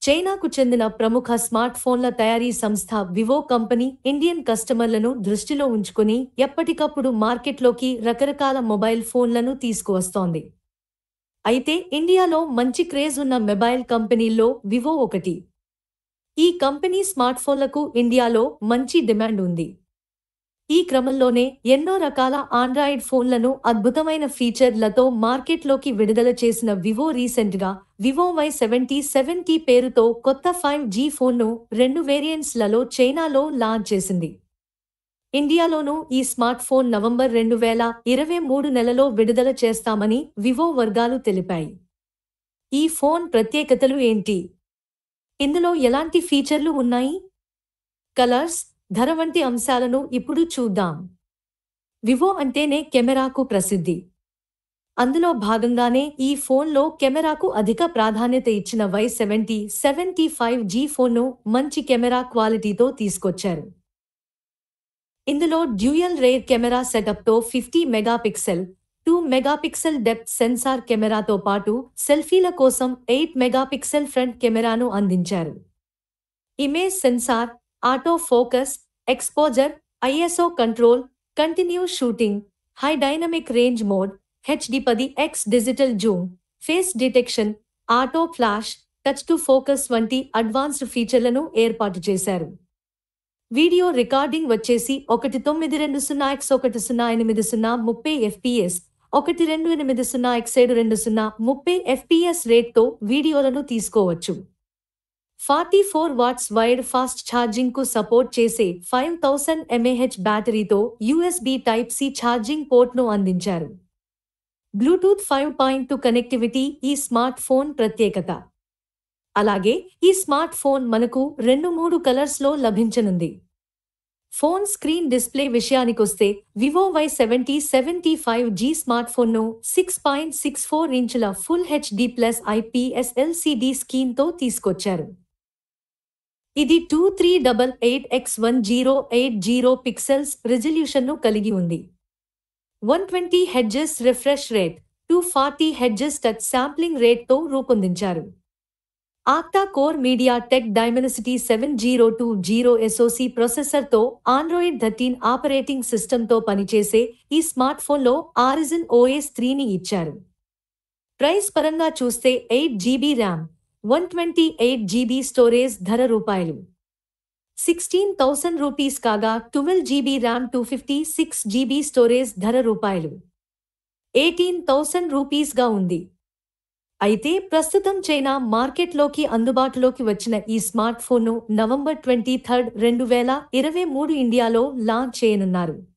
చైనాకు చెందిన ప్రముఖ స్మార్ట్ ఫోన్ల తయారీ సంస్థ వివో కంపెనీ ఇండియన్ కస్టమర్లను దృష్టిలో ఉంచుకుని ఎప్పటికప్పుడు మార్కెట్లోకి రకరకాల మొబైల్ ఫోన్లను తీసుకువస్తోంది అయితే ఇండియాలో మంచి క్రేజ్ ఉన్న మొబైల్ కంపెనీల్లో వివో ఒకటి ఈ కంపెనీ స్మార్ట్ ఫోన్లకు ఇండియాలో మంచి డిమాండ్ ఉంది ఈ క్రమంలోనే ఎన్నో రకాల ఆండ్రాయిడ్ ఫోన్లను అద్భుతమైన ఫీచర్లతో మార్కెట్లోకి విడుదల చేసిన వివో రీసెంట్గా Vivo Y seventy seven T పేరుతో కొత్త ఫైవ్ జీ ఫోన్ను రెండు వేరియంట్స్లలో చైనాలో లాంచ్ చేసింది ఇండియాలోనూ ఈ స్మార్ట్ ఫోన్ నవంబర్ రెండు వేల ఇరవై మూడు నెలలో విడుదల చేస్తామని వివో వర్గాలు తెలిపాయి ఈ ఫోన్ ప్రత్యేకతలు ఏంటి ఇందులో ఎలాంటి ఫీచర్లు ఉన్నాయి కలర్స్ ధర వంటి అంశాలను ఇప్పుడు చూద్దాం వివో అంటేనే కెమెరాకు ప్రసిద్ధి అందులో భాగంగానే ఈ ఫోన్లో కెమెరాకు అధిక ప్రాధాన్యత ఇచ్చిన Y seventy seventy five G ఫోన్ను మంచి కెమెరా క్వాలిటీతో తీసుకొచ్చారు ఇందులో డ్యూయల్ రేర్ కెమెరా సెటప్తో fifty megapixel two megapixel depth sensor కెమెరాతో పాటు సెల్ఫీల కోసం ఎయిట్ మెగాపిక్సెల్ ఫ్రంట్ కెమెరాను అందించారు image sensor auto focus exposure ISO control continue shooting high dynamic range mode HD పది X digital zoom face detection auto flash touch to focus వంటి advanced ఫీచర్లను ఏర్పాటు చేశారు వీడియో రికార్డింగ్ వచ్చేసి ఒకటి తొమ్మిది రెండు సున్నా ఎక్స్ ఒకటి సున్నా ఎనిమిది సున్నా ముప్పై ఎఫ్పిఎస్ ఒకటి రెండు ఎనిమిది సున్నా ఎక్స్ ఏడు రెండు సున్నా ముప్పై ఎఫ్పిఎస్ రేట్తో వీడియోలను తీసుకోవచ్చు forty four watts wide fast charging కు సపోర్ట్ చేసే ఫైవ్ థౌసండ్ ఎంఏహెచ్ బ్యాటరీతో యూఎస్బి టైప్ సి ఛార్జింగ్ పోర్ట్ను అందించారు Bluetooth five point two connectivity ఈ స్మార్ట్ ఫోన్ ప్రత్యేకత అలాగే ఈ స్మార్ట్ ఫోన్ మనకు రెండు మూడు కలర్స్లో లభించనుంది ఫోన్ స్క్రీన్ డిస్ప్లే విషయానికొస్తే Vivo Y seventy seventy five G smart ఫోన్ను సిక్స్ పాయింట్ సిక్స్ ఫోర్ ఇంచుల full HD plus IPS LCD స్క్రీన్తో తీసుకొచ్చారు ఇది two three double eight X one zero eight zero pixels రిజల్యూషన్ను కలిగి ఉంది one twenty hertz refresh rate two forty hertz touch sampling రేట్తో రూపొందించారు octa core MediaTek Dimensity seven zero two zero SoC ప్రాసెసర్తో Android thirteen operating సిస్టంతో పనిచేసే ఈ smart ఫోన్లో ఆరిజిన్ ఓఎస్ త్రీని ఇచ్చారు ప్రైస్ పరంగా చూస్తే eight GB RAM one twenty eight GB storage ధర రూపాయలు సిక్స్టీన్ థౌసండ్ రూపీస్ కాగా twelve GB RAM two fifty six GB storage ధర రూపాయలు ఎయిటీన్ థౌసండ్ రూపీస్గా ఉంది అయితే ప్రస్తుతం చైనా మార్కెట్లోకి అందుబాటులోకి వచ్చిన ఈ స్మార్ట్ ఫోన్ను నవంబర్ ట్వంటీ థర్డ్ రెండు వేల ఇరవై మూడు ఇండియాలో లాంచ్ చేయనున్నారు